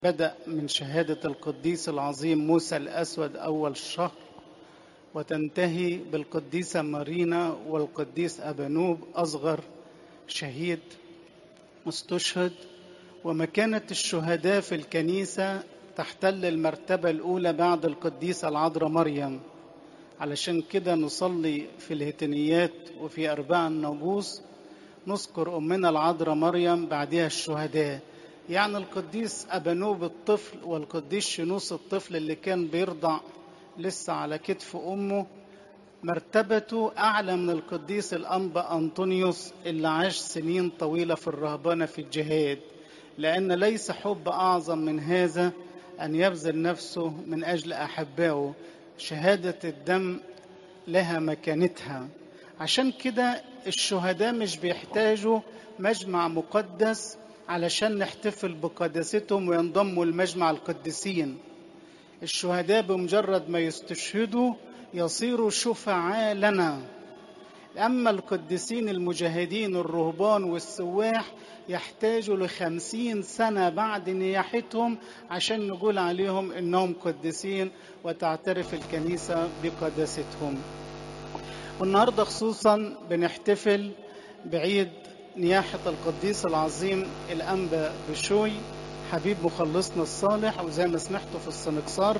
بدأ من شهادة القديس العظيم موسى الأسود أول الشهر وتنتهي بالقديسة مارينا والقديس أبانوب أصغر شهيد استشهد ومكانة الشهداء في الكنيسة تحتل المرتبة الأولى بعد القديسة العذراء مريم علشان كده نصلي في الهتنيات وفي أرباع الناموس نذكر أمنا العذراء مريم بعدها الشهداء يعني القديس أبانوب الطفل والقديس شنوس الطفل اللي كان بيرضع لسه على كتف أمه مرتبته أعلى من القديس الأنبا أنطونيوس اللي عاش سنين طويلة في الرهبنة في الجهاد لأن ليس حب أعظم من هذا أن يبذل نفسه من أجل أحبائه شهادة الدم لها مكانتها عشان كده الشهداء مش بيحتاجوا مجمع مقدس علشان نحتفل بقداستهم وينضموا لمجمع القديسين الشهداء بمجرد ما يستشهدوا يصيروا شفعاء لنا أما القديسين المجاهدين الرهبان والسواح يحتاجوا لخمسين سنة بعد نياحتهم عشان نقول عليهم إنهم قديسين وتعترف الكنيسة بقداستهم والنهاردة خصوصا بنحتفل بعيد نياحة القديس العظيم الأنبا بشوي حبيب مخلصنا الصالح وزي ما سمعتوا في السنكسار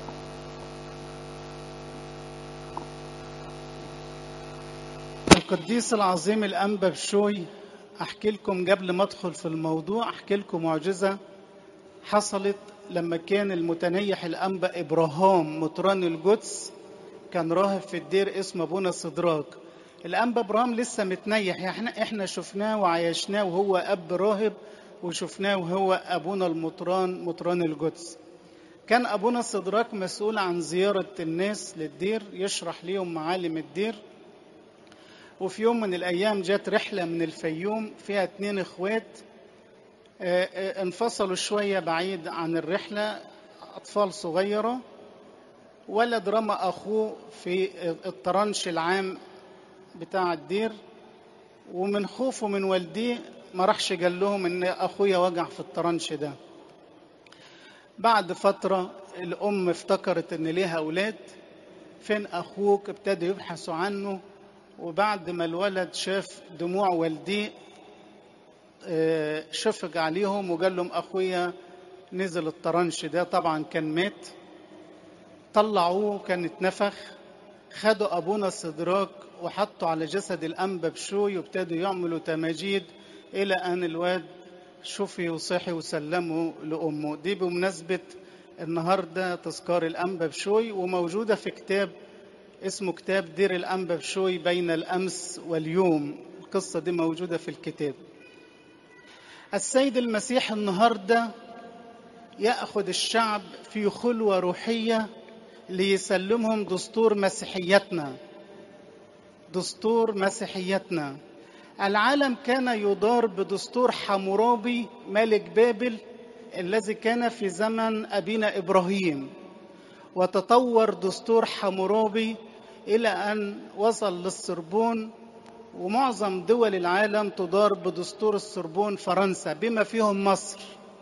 القديس العظيم الأنبا بشوي أحكي لكم قبل ما أدخل في الموضوع أحكي لكم معجزة حصلت لما كان المتنيح الأنبا إبراهام مطران القدس كان راهب في الدير اسمه أبونا صدراك الأنبا إبراهام لسه متنيح احنا احنا شفناه وعايشناه وهو أب راهب وشفناه وهو أبونا المطران مطران القدس كان أبونا صدراك مسؤول عن زيارة الناس للدير يشرح ليهم معالم الدير وفي يوم من الأيام جت رحلة من الفيوم فيها اتنين إخوات انفصلوا شوية بعيد عن الرحلة أطفال صغيرة ولد رمى أخوه في الطرنش العام بتاع الدير ومن خوفه من والديه ما راحش قال لهم ان اخويا وجع في الطرنش ده بعد فترة الأم افتكرت إن ليها أولاد فين أخوك ابتدوا يبحثوا عنه وبعد ما الولد شاف دموع والديه شفق عليهم وقال لهم أخويا نزل الطرنش ده طبعا كان مات طلعوه كان اتنفخ خدوا أبونا الصدراك وحطوا على جسد الأنبا بشوي وابتدوا يعملوا تماجيد إلى أن الواد شفي وصحي وسلموا لأمه دي بمناسبة النهاردة تذكار الأنبا بشوي وموجودة في كتاب اسمه كتاب دير الأنبا بشوي بين الأمس واليوم القصة دي موجودة في الكتاب السيد المسيح النهاردة يأخذ الشعب في خلوة روحية ليسلمهم دستور مسيحيتنا دستور مسيحيتنا العالم كان يدار بدستور حمورابي ملك بابل الذي كان في زمن أبينا إبراهيم وتطور دستور حمورابي إلى أن وصل للسربون ومعظم دول العالم تدار بدستور السربون فرنسا بما فيهم مصر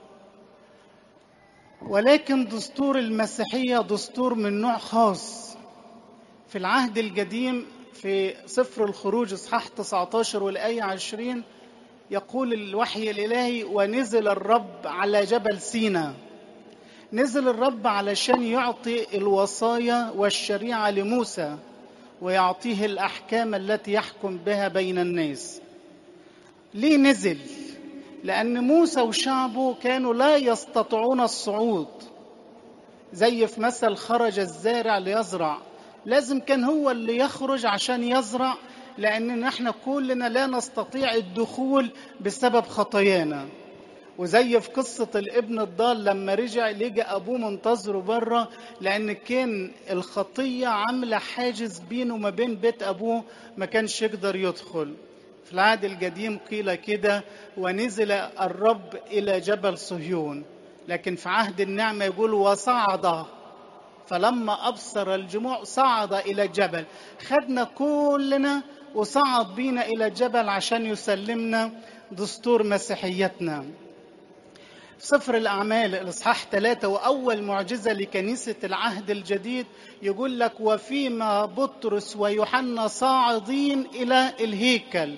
ولكن دستور المسيحية دستور من نوع خاص في العهد القديم في سفر الخروج اصحاح 19 والايه 20 يقول الوحي الالهي ونزل الرب على جبل سينا نزل الرب علشان يعطي الوصايا والشريعه لموسى ويعطيه الاحكام التي يحكم بها بين الناس ليه نزل لان موسى وشعبه كانوا لا يستطيعون الصعود زي في مثل خرج الزارع ليزرع لازم كان هو اللي يخرج عشان يزرع لأن نحن كلنا لا نستطيع الدخول بسبب خطايانا وزي في قصة الابن الضال لما رجع لقى أبوه منتظره بره لأن كان الخطية عاملة حاجز بينه وما بين بيت أبوه ما كانش يقدر يدخل في العهد القديم قيل كده ونزل الرب إلى جبل صهيون لكن في عهد النعمة يقول وصعد فلما أبصر الجموع صعد إلى الجبل خدنا كلنا وصعد بينا إلى الجبل عشان يسلمنا دستور مسيحيتنا سفر الأعمال الإصحاح ثلاثة وأول معجزة لكنيسة العهد الجديد يقول لك وفيما بطرس ويوحنا صاعدين إلى الهيكل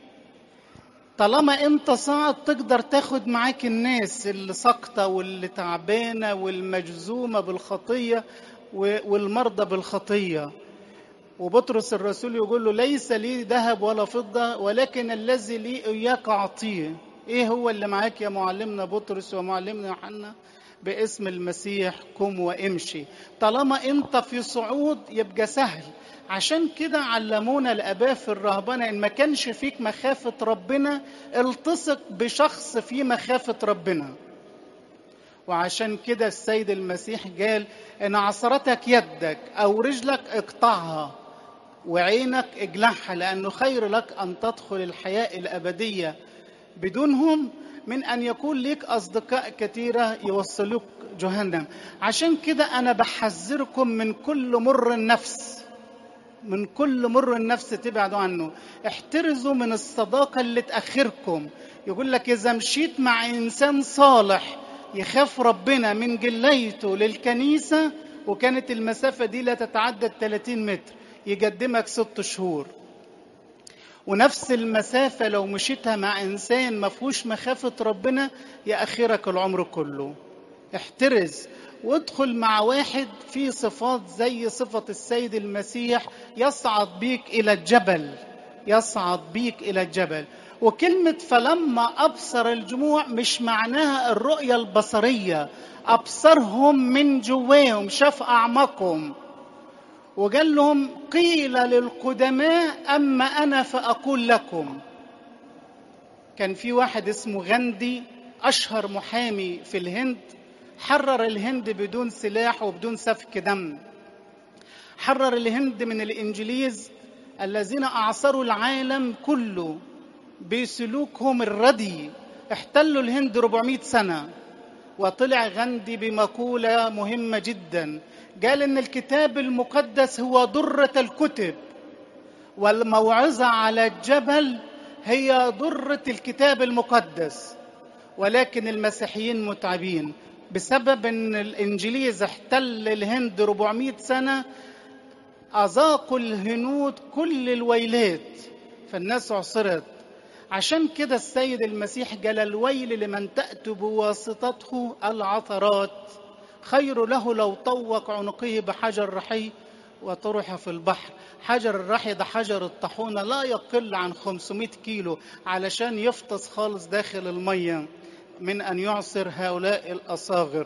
طالما انت صاعد تقدر تاخد معاك الناس اللي ساقطة واللي تعبانة والمجزومة بالخطية والمرضى بالخطية وبطرس الرسول يقول له ليس لي ذهب ولا فضة ولكن الذي لي إياك أعطيه إيه هو اللي معاك يا معلمنا بطرس ومعلمنا يوحنا باسم المسيح قم وامشي طالما انت في صعود يبقى سهل عشان كده علمونا الاباء في الرهبنه ان ما كانش فيك مخافه ربنا التصق بشخص في مخافه ربنا وعشان كده السيد المسيح قال ان عصرتك يدك او رجلك اقطعها وعينك اجلعها لانه خير لك ان تدخل الحياه الابديه بدونهم من ان يكون لك اصدقاء كثيره يوصلوك جهنم عشان كده انا بحذركم من كل مر النفس من كل مر النفس تبعدوا عنه احترزوا من الصداقه اللي تاخركم يقول لك اذا مشيت مع انسان صالح يخاف ربنا من جليته للكنيسه وكانت المسافه دي لا تتعدى 30 متر يقدمك ست شهور ونفس المسافة لو مشيتها مع إنسان ما فيهوش مخافة ربنا يأخرك العمر كله احترز وادخل مع واحد فيه صفات زي صفة السيد المسيح يصعد بيك إلى الجبل يصعد بيك إلى الجبل وكلمة فلما أبصر الجموع مش معناها الرؤية البصرية أبصرهم من جواهم شاف أعماقهم وقال لهم قيل للقدماء أما أنا فأقول لكم كان في واحد اسمه غاندي أشهر محامي في الهند حرر الهند بدون سلاح وبدون سفك دم حرر الهند من الإنجليز الذين أعصروا العالم كله بسلوكهم الردي احتلوا الهند 400 سنة وطلع غاندي بمقولة مهمة جدا قال ان الكتاب المقدس هو درة الكتب والموعظة على الجبل هي درة الكتاب المقدس ولكن المسيحيين متعبين بسبب ان الانجليز احتل الهند 400 سنة اذاقوا الهنود كل الويلات فالناس عصرت عشان كده السيد المسيح قال الويل لمن تأتي بواسطته العثرات خير له لو طوق عنقه بحجر رحي وطرح في البحر حجر الرحي ده حجر الطاحونة لا يقل عن 500 كيلو علشان يفطس خالص داخل المية من أن يعصر هؤلاء الأصاغر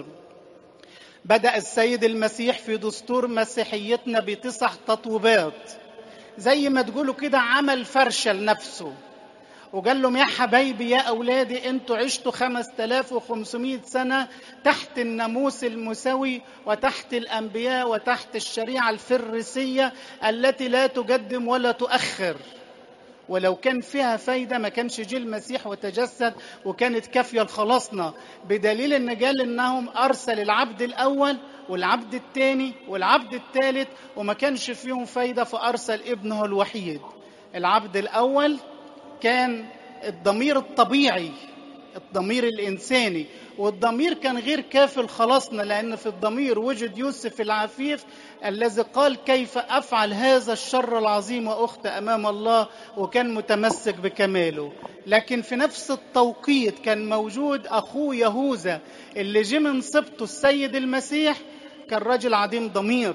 بدأ السيد المسيح في دستور مسيحيتنا بتسع تطويبات زي ما تقولوا كده عمل فرشة لنفسه وقال لهم يا حبايبي يا أولادي أنتوا عشتوا 5500 سنة تحت الناموس المساوي وتحت الأنبياء وتحت الشريعة الفريسية التي لا تقدم ولا تؤخر ولو كان فيها فايدة ما كانش جه المسيح وتجسد وكانت كافية لخلاصنا بدليل ان قال انهم ارسل العبد الاول والعبد الثاني والعبد الثالث وما كانش فيهم فايدة فارسل ابنه الوحيد العبد الاول كان الضمير الطبيعي الضمير الإنساني والضمير كان غير كاف لخلاصنا لأن في الضمير وجد يوسف العفيف الذي قال كيف أفعل هذا الشر العظيم وأخت أمام الله وكان متمسك بكماله لكن في نفس التوقيت كان موجود أخوه يهوذا اللي جه من سبطه السيد المسيح كان رجل عديم ضمير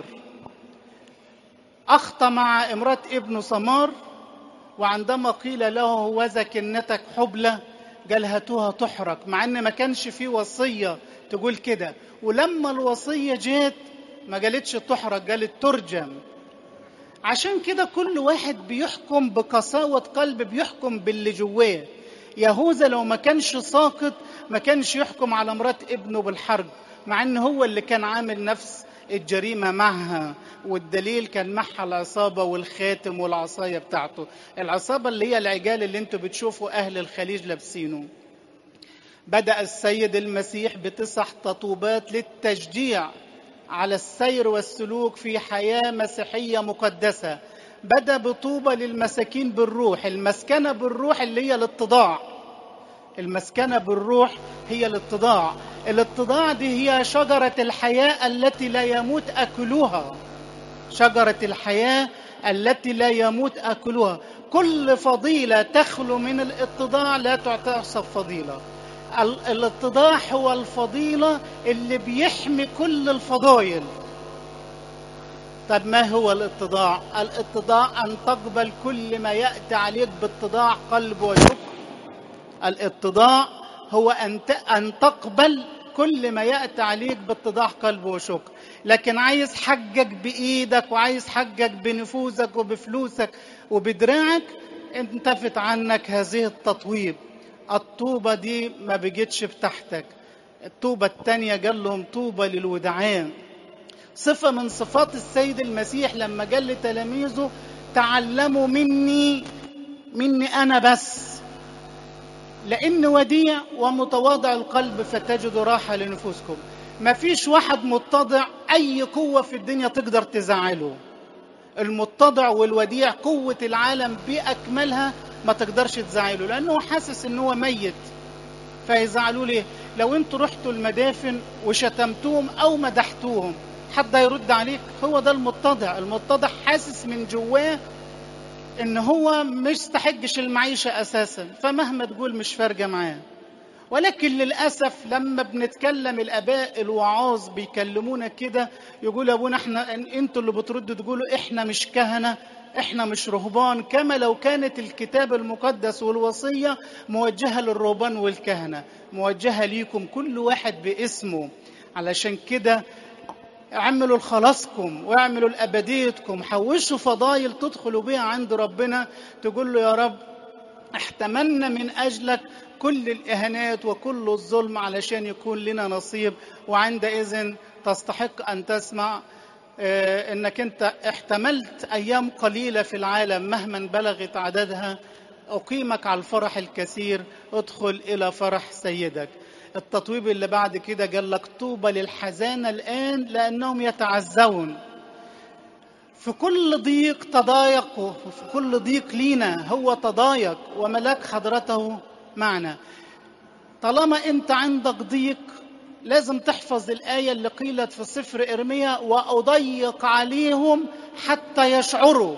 أخطأ مع امرأة ابنه سمار وعندما قيل له وذا كنتك حبلى قال هاتوها تحرق مع ان ما كانش في وصيه تقول كده ولما الوصيه جت ما قالتش تحرق قالت ترجم عشان كده كل واحد بيحكم بقساوة قلب بيحكم باللي جواه يهوذا لو ما كانش ساقط ما كانش يحكم على مرات ابنه بالحرب مع ان هو اللي كان عامل نفس الجريمة معها والدليل كان معها العصابة والخاتم والعصاية بتاعته العصابة اللي هي العجال اللي انتوا بتشوفوا أهل الخليج لابسينه بدأ السيد المسيح بتسع تطوبات للتشجيع على السير والسلوك في حياة مسيحية مقدسة بدأ بطوبة للمساكين بالروح المسكنة بالروح اللي هي الاتضاع المسكنة بالروح هي الاتضاع الاتضاع دي هي شجرة الحياة التي لا يموت أكلها شجرة الحياة التي لا يموت أكلها كل فضيلة تخلو من الاتضاع لا تعتبر فضيلة ال- الاتضاع هو الفضيلة اللي بيحمي كل الفضائل طب ما هو الاتضاع الاتضاع أن تقبل كل ما يأتي عليك باتضاع قلب وشكر الاتضاع هو أن ت- أن تقبل كل ما يأتي عليك باتضاع قلب وشكر لكن عايز حجك بإيدك وعايز حجك بنفوذك وبفلوسك وبدراعك انتفت عنك هذه التطويب الطوبة دي ما بيجتش بتحتك الطوبة التانية قال لهم طوبة للودعان صفة من صفات السيد المسيح لما قال لتلاميذه تعلموا مني مني أنا بس لأن وديع ومتواضع القلب فتجدوا راحة لنفوسكم ما فيش واحد متضع أي قوة في الدنيا تقدر تزعله المتضع والوديع قوة العالم بأكملها ما تقدرش تزعله لأنه حاسس إن هو ميت فيزعلوا ليه لو انتوا رحتوا المدافن وشتمتوهم أو مدحتوهم حد هيرد عليك هو ده المتضع المتضع حاسس من جواه ان هو مش استحقش المعيشة اساسا فمهما تقول مش فارقة معاه ولكن للأسف لما بنتكلم الآباء الوعاظ بيكلمونا كده يقول يا ابونا احنا انتوا اللي بتردوا تقولوا احنا مش كهنة احنا مش رهبان كما لو كانت الكتاب المقدس والوصية موجهة للرهبان والكهنة موجهة ليكم كل واحد باسمه علشان كده اعملوا لخلاصكم واعملوا لأبديتكم حوشوا فضايل تدخلوا بيها عند ربنا تقول له يا رب احتملنا من أجلك كل الإهانات وكل الظلم علشان يكون لنا نصيب وعندئذ تستحق أن تسمع آه، انك انت احتملت ايام قليله في العالم مهما بلغت عددها اقيمك على الفرح الكثير ادخل الى فرح سيدك التطويب اللي بعد كده قال لك طوبى للحزانه الان لانهم يتعزون في كل ضيق تضايقوا في كل ضيق لينا هو تضايق وملاك حضرته معنا طالما انت عندك ضيق لازم تحفظ الآية اللي قيلت في سفر إرميا وأضيق عليهم حتى يشعروا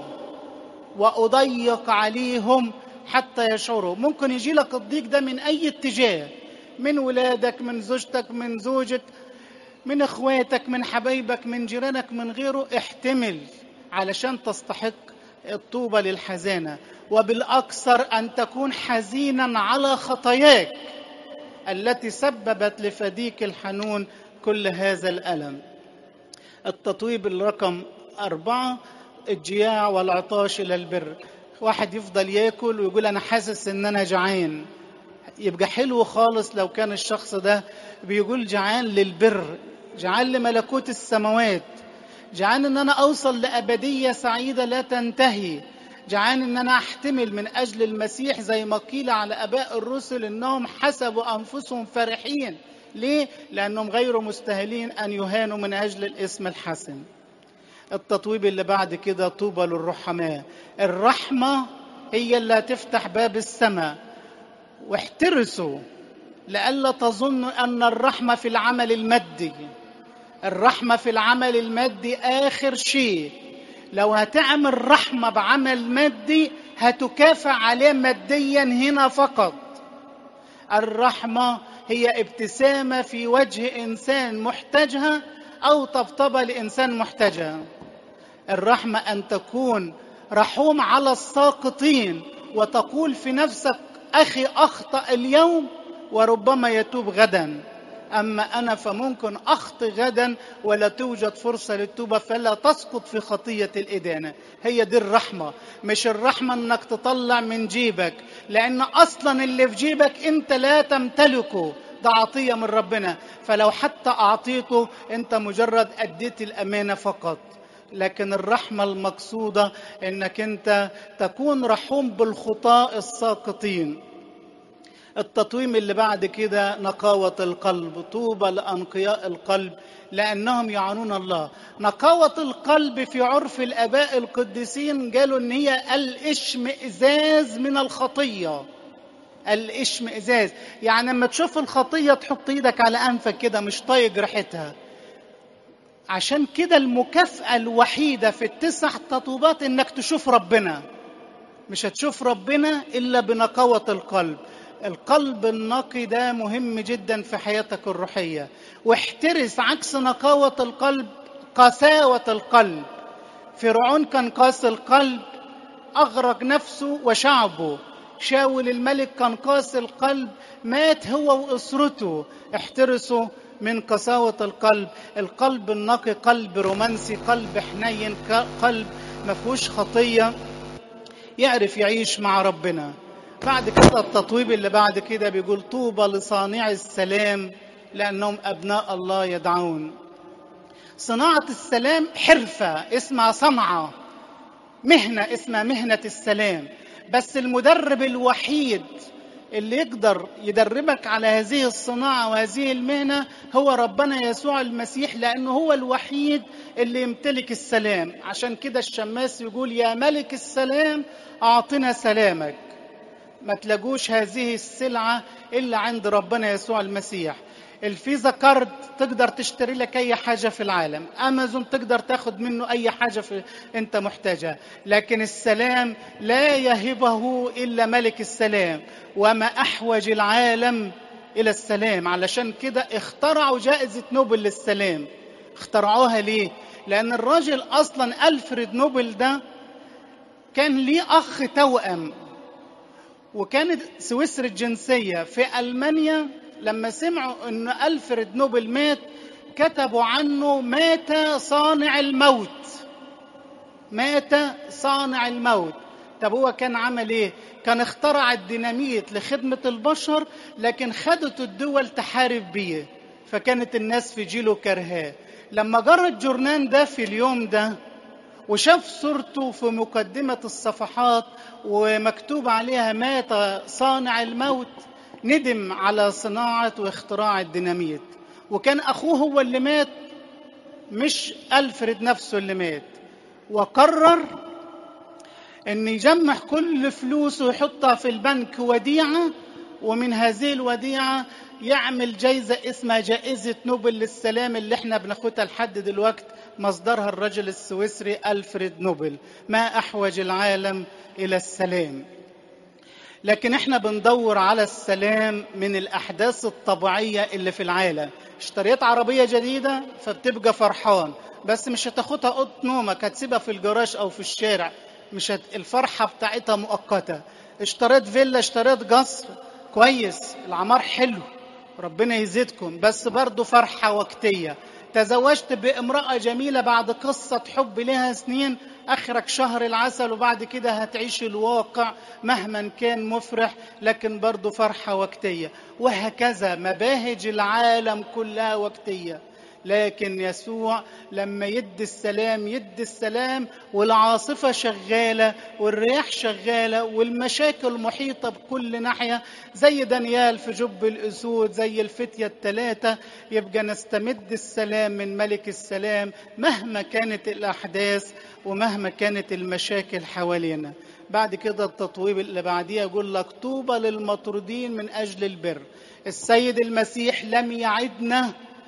وأضيق عليهم حتى يشعروا ممكن يجي لك الضيق ده من أي اتجاه من ولادك من زوجتك من زوجك من اخواتك من حبايبك من جيرانك من غيره احتمل علشان تستحق الطوبة للحزانة وبالأكثر أن تكون حزينا على خطاياك التي سببت لفديك الحنون كل هذا الألم التطويب الرقم أربعة الجياع والعطاش إلى البر واحد يفضل ياكل ويقول أنا حاسس إن أنا جعان يبقى حلو خالص لو كان الشخص ده بيقول جعان للبر جعان لملكوت السماوات جعان ان انا اوصل لابديه سعيده لا تنتهي جعان ان انا احتمل من اجل المسيح زي ما قيل على اباء الرسل انهم حسبوا انفسهم فرحين ليه لانهم غير مستاهلين ان يهانوا من اجل الاسم الحسن التطويب اللي بعد كده طوبى للرحماء الرحمه هي اللي هتفتح باب السماء واحترسوا لئلا تظنوا ان الرحمه في العمل المادي الرحمه في العمل المادي اخر شيء لو هتعمل رحمه بعمل مادي هتكافئ عليه ماديا هنا فقط الرحمه هي ابتسامه في وجه انسان محتاجها او طبطبه لانسان محتاجها الرحمه ان تكون رحوم على الساقطين وتقول في نفسك اخي اخطا اليوم وربما يتوب غدا اما انا فممكن اخطي غدا ولا توجد فرصه للتوبه فلا تسقط في خطيه الادانه هي دي الرحمه مش الرحمه انك تطلع من جيبك لان اصلا اللي في جيبك انت لا تمتلكه ده عطيه من ربنا فلو حتى اعطيته انت مجرد اديت الامانه فقط لكن الرحمه المقصوده انك انت تكون رحوم بالخطاء الساقطين التطويم اللي بعد كده نقاوة القلب طوبى لأنقياء القلب لأنهم يعانون الله نقاوة القلب في عرف الآباء القديسين قالوا إن هي الاشمئزاز من الخطية الاشمئزاز يعني لما تشوف الخطية تحط ايدك على انفك كده مش طايق ريحتها عشان كده المكافأة الوحيدة في التسع تطوبات انك تشوف ربنا مش هتشوف ربنا الا بنقاوة القلب القلب النقي ده مهم جدا في حياتك الروحية واحترس عكس نقاوة القلب قساوة القلب فرعون كان قاسي القلب أغرق نفسه وشعبه شاول الملك كان قاسي القلب مات هو وأسرته احترسوا من قساوة القلب القلب النقي قلب رومانسي قلب حنين قلب ما فيهوش خطية يعرف يعيش مع ربنا بعد كده التطويب اللي بعد كده بيقول طوبى لصانع السلام لأنهم أبناء الله يدعون صناعة السلام حرفة اسمها صنعة مهنة اسمها مهنة السلام بس المدرب الوحيد اللي يقدر يدربك على هذه الصناعة وهذه المهنة هو ربنا يسوع المسيح لأنه هو الوحيد اللي يمتلك السلام عشان كده الشماس يقول يا ملك السلام أعطنا سلامك ما تلاقوش هذه السلعة إلا عند ربنا يسوع المسيح الفيزا كارد تقدر تشتري لك اي حاجه في العالم امازون تقدر تاخد منه اي حاجه في انت محتاجها لكن السلام لا يهبه الا ملك السلام وما احوج العالم الى السلام علشان كده اخترعوا جائزه نوبل للسلام اخترعوها ليه لان الراجل اصلا الفريد نوبل ده كان ليه اخ توأم وكانت سويسري الجنسيه في المانيا لما سمعوا ان الفريد نوبل مات كتبوا عنه مات صانع الموت مات صانع الموت طب هو كان عمل ايه كان اخترع الديناميت لخدمة البشر لكن خدت الدول تحارب بيه فكانت الناس في جيله كرهاه لما جرى الجورنان ده في اليوم ده وشاف صورته في مقدمة الصفحات ومكتوب عليها مات صانع الموت ندم على صناعة واختراع الديناميت وكان أخوه هو اللي مات مش ألفريد نفسه اللي مات وقرر أن يجمع كل فلوسه ويحطها في البنك وديعة ومن هذه الوديعة يعمل جايزة اسمها جائزة نوبل للسلام اللي احنا بناخدها لحد دلوقتي مصدرها الرجل السويسري ألفريد نوبل ما أحوج العالم إلى السلام لكن احنا بندور على السلام من الاحداث الطبيعيه اللي في العالم اشتريت عربيه جديده فبتبقى فرحان بس مش هتاخدها اوضه نومك هتسيبها في الجراج او في الشارع مش هت... الفرحه بتاعتها مؤقته اشتريت فيلا اشتريت قصر كويس العمار حلو ربنا يزيدكم بس برضه فرحه وقتيه تزوجت بامراه جميله بعد قصه حب لها سنين اخرك شهر العسل وبعد كده هتعيش الواقع مهما كان مفرح لكن برضه فرحه وقتيه وهكذا مباهج العالم كلها وقتيه لكن يسوع لما يدي السلام يدي السلام والعاصفة شغالة والرياح شغالة والمشاكل محيطة بكل ناحية زي دانيال في جب الأسود زي الفتية الثلاثة يبقى نستمد السلام من ملك السلام مهما كانت الأحداث ومهما كانت المشاكل حوالينا بعد كده التطويب اللي بعديه يقول لك طوبى للمطرودين من أجل البر السيد المسيح لم يعدنا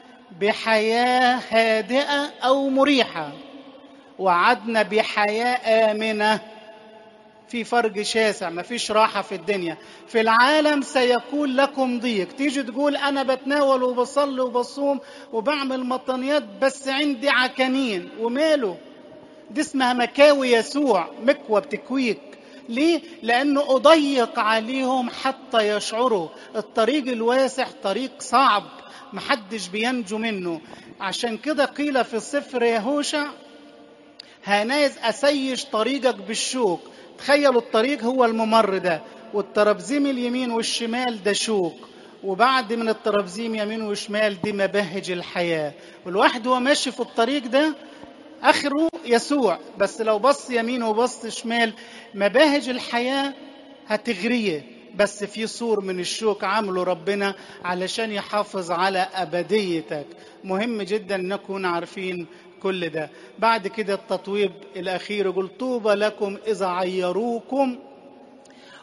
بحياة هادئة أو مريحة وعدنا بحياة آمنة في فرق شاسع ما فيش راحة في الدنيا في العالم سيكون لكم ضيق تيجي تقول أنا بتناول وبصلي وبصوم وبعمل مطنيات بس عندي عكنين وماله دي اسمها مكاوي يسوع مكوى بتكويك ليه؟ لأنه أضيق عليهم حتى يشعروا الطريق الواسع طريق صعب محدش بينجو منه عشان كده قيل في سفر يهوشع هنايز أسيج طريقك بالشوك تخيلوا الطريق هو الممر ده والترابزيم اليمين والشمال ده شوك وبعد من الترابزيم يمين وشمال دي مباهج الحياة والواحد هو ماشي في الطريق ده آخره يسوع بس لو بص يمين وبص شمال مباهج الحياة هتغريه بس في سور من الشوك عمله ربنا علشان يحافظ على أبديتك مهم جدا نكون عارفين كل ده بعد كده التطويب الأخير يقول طوبى لكم إذا عيروكم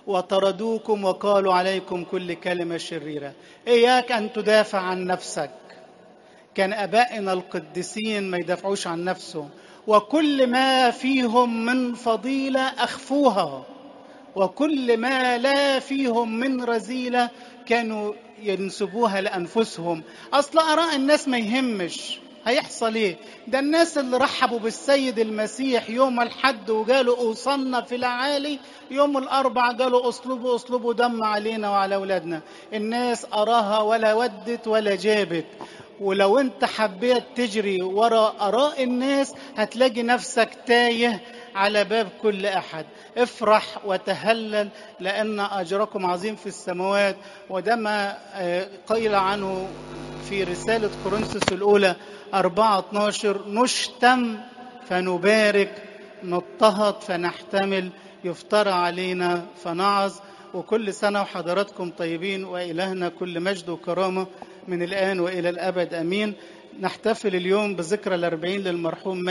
وطردوكم وقالوا عليكم كل كلمة شريرة إياك أن تدافع عن نفسك كان أبائنا القديسين ما يدافعوش عن نفسهم وكل ما فيهم من فضيلة أخفوها وكل ما لا فيهم من رذيلة كانوا ينسبوها لأنفسهم أصل آراء الناس ما يهمش هيحصل ايه ده الناس اللي رحبوا بالسيد المسيح يوم الحد وقالوا اوصلنا في العالي يوم الاربع قالوا اصلبوا اصلبوا دم علينا وعلى اولادنا الناس اراها ولا ودت ولا جابت ولو انت حبيت تجري ورا اراء الناس هتلاقي نفسك تايه على باب كل احد افرح وتهلل لان اجركم عظيم في السماوات وده ما قيل عنه في رساله كورنثوس الاولى 4 12 نشتم فنبارك نضطهد فنحتمل يفترى علينا فنعظ وكل سنه وحضراتكم طيبين والهنا كل مجد وكرامه من الان والى الابد امين نحتفل اليوم بذكرى الأربعين للمرحوم